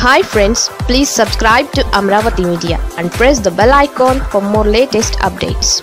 hi friends please subscribe to Amaravati media and press the bell icon for more latest updates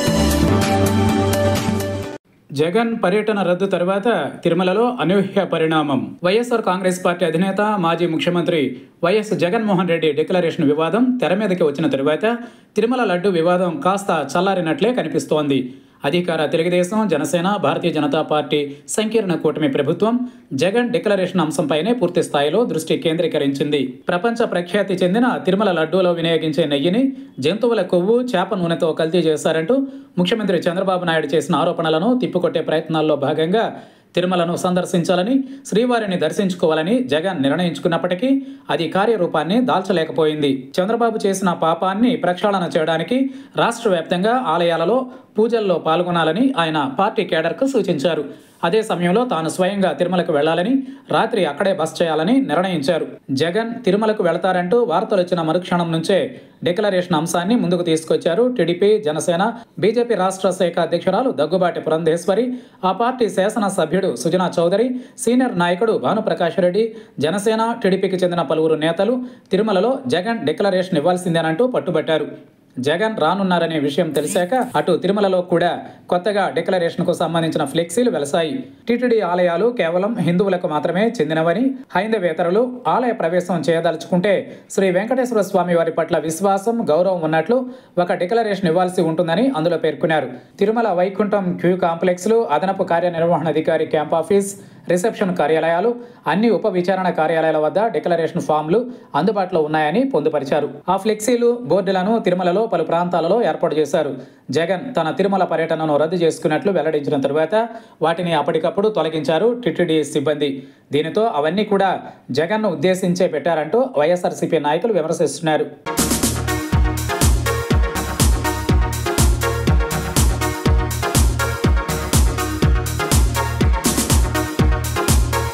Jagan పర్యటన రద్దు తర్వాత తిరుమలలో అనూహ్య పరిణామం వైఎస్ఆర్ కాంగ్రెస్ పార్టీ అధినేత మాజీ ముఖ్యమంత్రి వైఎస్ జగన్మోహన్ రెడ్డి డిక్లరేషన్ వివాదం తెర మీదకి వచ్చిన తరువాత తిరుమల లడ్డు వివాదం కాస్త చల్లారినట్లే కనిపిస్తోంది అధికార తెలుగుదేశం జనసేన భారతీయ జనతా పార్టీ సంకీర్ణ కూటమి ప్రభుత్వం జగన్ డిక్లరేషన్ అంశంపైనే పూర్తి స్థాయిలో దృష్టి కేంద్రీకరించింది ప్రపంచ ప్రఖ్యాతి చెందిన తిరుమల లడ్డూలో వినియోగించే నెయ్యిని జంతువుల కొవ్వు చేప నూనెతో కల్తీ చేశారంటూ ముఖ్యమంత్రి చంద్రబాబు నాయుడు చేసిన ఆరోపణలను తిప్పికొట్టే ప్రయత్నాల్లో భాగంగా తిరుమలను సందర్శించాలని శ్రీవారిని దర్శించుకోవాలని జగన్ నిర్ణయించుకున్నప్పటికీ అది కార్యరూపాన్ని దాల్చలేకపోయింది చంద్రబాబు చేసిన పాపాన్ని ప్రక్షాళన చేయడానికి రాష్ట్ర వ్యాప్తంగా ఆలయాలలో పూజల్లో పాల్గొనాలని ఆయన పార్టీ కేడర్కు సూచించారు అదే సమయంలో తాను స్వయంగా తిరుమలకు వెళ్లాలని రాత్రి అక్కడే బస్ చేయాలని నిర్ణయించారు జగన్ తిరుమలకు వెళతారంటూ వార్తలు వచ్చిన మరుక్షణం నుంచే డిక్లరేషన్ అంశాన్ని ముందుకు తీసుకొచ్చారు టీడీపీ జనసేన బీజేపీ రాష్ట్ర శాఖ అధ్యక్షురాలు దగ్గుబాటి పురంధేశ్వరి ఆ పార్టీ శాసనసభ్యుడు సుజనా చౌదరి సీనియర్ నాయకుడు భానుప్రకాష్ రెడ్డి జనసేన టీడీపీకి చెందిన పలువురు నేతలు తిరుమలలో జగన్ డిక్లరేషన్ ఇవ్వాల్సిందేనంటూ పట్టుబట్టారు జగన్ రానున్నారనే విషయం తెలిసాక అటు తిరుమలలో కూడా కొత్తగా డిక్లరేషన్కు సంబంధించిన ఫ్లెక్సీలు వెలసాయి టీటీడీ ఆలయాలు కేవలం హిందువులకు మాత్రమే చెందినవని హైందవేతరులు ఆలయ ప్రవేశం చేయదలుచుకుంటే శ్రీ వెంకటేశ్వర స్వామి వారి పట్ల విశ్వాసం గౌరవం ఉన్నట్లు ఒక డిక్లరేషన్ ఇవ్వాల్సి ఉంటుందని అందులో పేర్కొన్నారు తిరుమల వైకుంఠం క్యూ కాంప్లెక్స్లు అదనపు కార్యనిర్వహణాధికారి క్యాంప్ ఆఫీస్ రిసెప్షన్ కార్యాలయాలు అన్ని ఉప విచారణ కార్యాలయాల వద్ద డిక్లరేషన్ ఫామ్లు అందుబాటులో ఉన్నాయని పొందుపరిచారు ఆ ఫ్లెక్సీలు బోర్డులను తిరుమలలో పలు ప్రాంతాలలో ఏర్పాటు చేశారు జగన్ తన తిరుమల పర్యటనను రద్దు చేసుకున్నట్లు వెల్లడించిన తరువాత వాటిని అప్పటికప్పుడు తొలగించారు టిటిడి సిబ్బంది దీనితో అవన్నీ కూడా జగన్ను ఉద్దేశించే పెట్టారంటూ వైఎస్ఆర్సీపీ నాయకులు విమర్శిస్తున్నారు